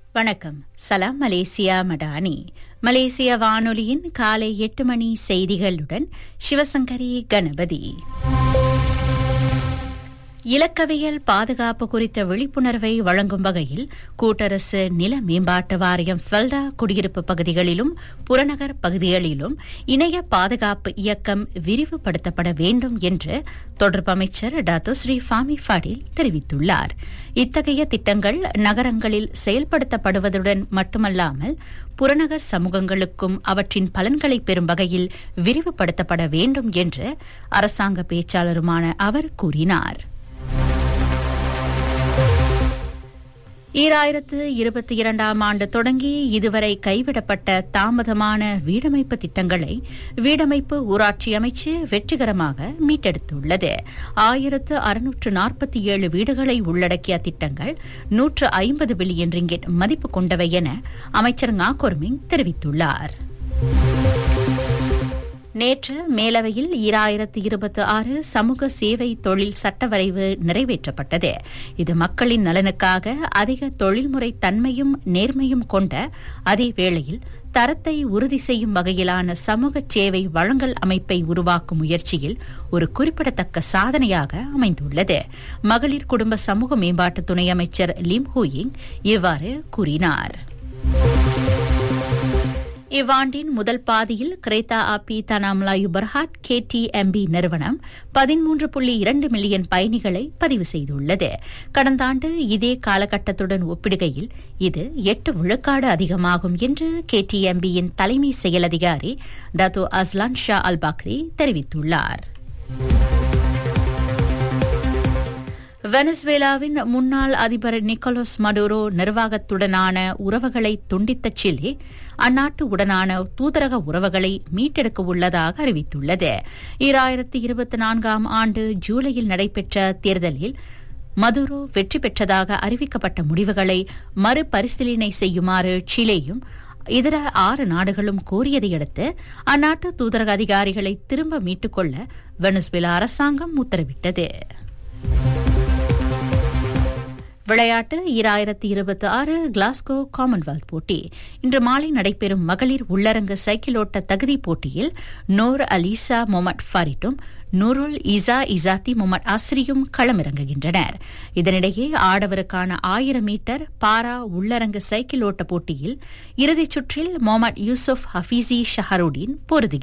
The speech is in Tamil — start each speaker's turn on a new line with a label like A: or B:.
A: வணக்கம் சலாம் மலேசியா மடானி மலேசிய வானொலியின் காலை எட்டு மணி செய்திகளுடன் சிவசங்கரி கணபதி இலக்கவியல் பாதுகாப்பு குறித்த விழிப்புணர்வை வழங்கும் வகையில் கூட்டரசு நில மேம்பாட்டு வாரியம் ஃபெல்டா குடியிருப்பு பகுதிகளிலும் புறநகர் பகுதிகளிலும் இணைய பாதுகாப்பு இயக்கம் விரிவுபடுத்தப்பட வேண்டும் என்று தொடர்பு அமைச்சர் டாத்தோ ஸ்ரீ ஃபாமி ஃபடில் தெரிவித்துள்ளார் இத்தகைய திட்டங்கள் நகரங்களில் செயல்படுத்தப்படுவதுடன் மட்டுமல்லாமல் புறநகர் சமூகங்களுக்கும் அவற்றின் பலன்களை பெறும் வகையில் விரிவுபடுத்தப்பட வேண்டும் என்று அரசாங்க பேச்சாளருமான அவர் கூறினார் ஈராயிரத்து இருபத்தி இரண்டாம் ஆண்டு தொடங்கி இதுவரை கைவிடப்பட்ட தாமதமான வீடமைப்பு திட்டங்களை வீடமைப்பு ஊராட்சி அமைச்சு வெற்றிகரமாக மீட்டெடுத்துள்ளது ஆயிரத்து அறுநூற்று நாற்பத்தி ஏழு வீடுகளை உள்ளடக்கிய திட்டங்கள் நூற்று ஐம்பது பில்லியன் ரிங்கெட் மதிப்பு கொண்டவை என அமைச்சர் ngakொர்மிங் தெரிவித்துள்ளார் நேற்று மேலவையில் ஈராயிரத்து இருபத்தி ஆறு சமூக சேவை தொழில் சட்ட வரைவு நிறைவேற்றப்பட்டது இது மக்களின் நலனுக்காக அதிக தொழில்முறை தன்மையும் நேர்மையும் கொண்ட அதே வேளையில் தரத்தை உறுதி செய்யும் வகையிலான சமூக சேவை வழங்கல் அமைப்பை உருவாக்கும் முயற்சியில் ஒரு குறிப்பிடத்தக்க சாதனையாக அமைந்துள்ளது மகளிர் குடும்ப சமூக மேம்பாட்டு துணை அமைச்சர் லிம் ஹூயிங் இவ்வாறு கூறினார் இவ்வாண்டின் முதல் பாதியில் கிரேத்தா ஆபி தனாம்லாயு பர்ஹாட் கேடிஎம்பி நிறுவனம் பதிமூன்று புள்ளி இரண்டு மில்லியன் பயணிகளை பதிவு செய்துள்ளது கடந்த ஆண்டு இதே காலகட்டத்துடன் ஒப்பிடுகையில் இது எட்டு விழுக்காடு அதிகமாகும் என்று கேடிஎம்பியின் தலைமை செயல் அதிகாரி Dato Aslan Shah Al Bakri தெரிவித்துள்ளார் வெனசுவேலாவின் முன்னாள் அதிபர் நிக்கோலஸ் மடூரோ நிர்வாகத்துடனான உறவுகளை துண்டித்த சிலி அந்நாட்டு உடனான தூதரக உறவுகளை மீட்டெடுக்க உள்ளதாக அறிவித்துள்ளது ஈராயிரத்தி இருபத்தி நான்காம் ஆண்டு ஜூலையில் நடைபெற்ற தேர்தலில் மதுரோ வெற்றி பெற்றதாக அறிவிக்கப்பட்ட முடிவுகளை மறுபரிசீலனை செய்யுமாறு சிலேயும் இதர ஆறு நாடுகளும் கோரியதையடுத்து அந்நாட்டு தூதரக அதிகாரிகளை திரும்ப மீட்டுக்கொள்ள வெனசுவேலா அரசாங்கம் உத்தரவிட்டது விளையாட்டு ஈராயிரத்தி இருபத்தி ஆறு கிளாஸ்கோ காமன்வெல்த் போட்டி இன்று மாலை நடைபெறும் மகளிர் உள்ளரங்கு சைக்கிளோட்ட தகுதி போட்டியில் நோர் அலிசா மொமட் ஃபாரிட்டும் நூருல் இசா இசாத்தி முகமது அஸ்ரியும் களமிறங்குகின்றனர் இதனிடையே ஆடவருக்கான ஆயிரம் மீட்டர் பாரா உள்ளரங்கு சைக்கிள் ஓட்ட போட்டியில் இறுதிச் சுற்றில் மொஹமட் யூசுப் ஹபீசி ஷஹருடீன் பொருதுகிறார்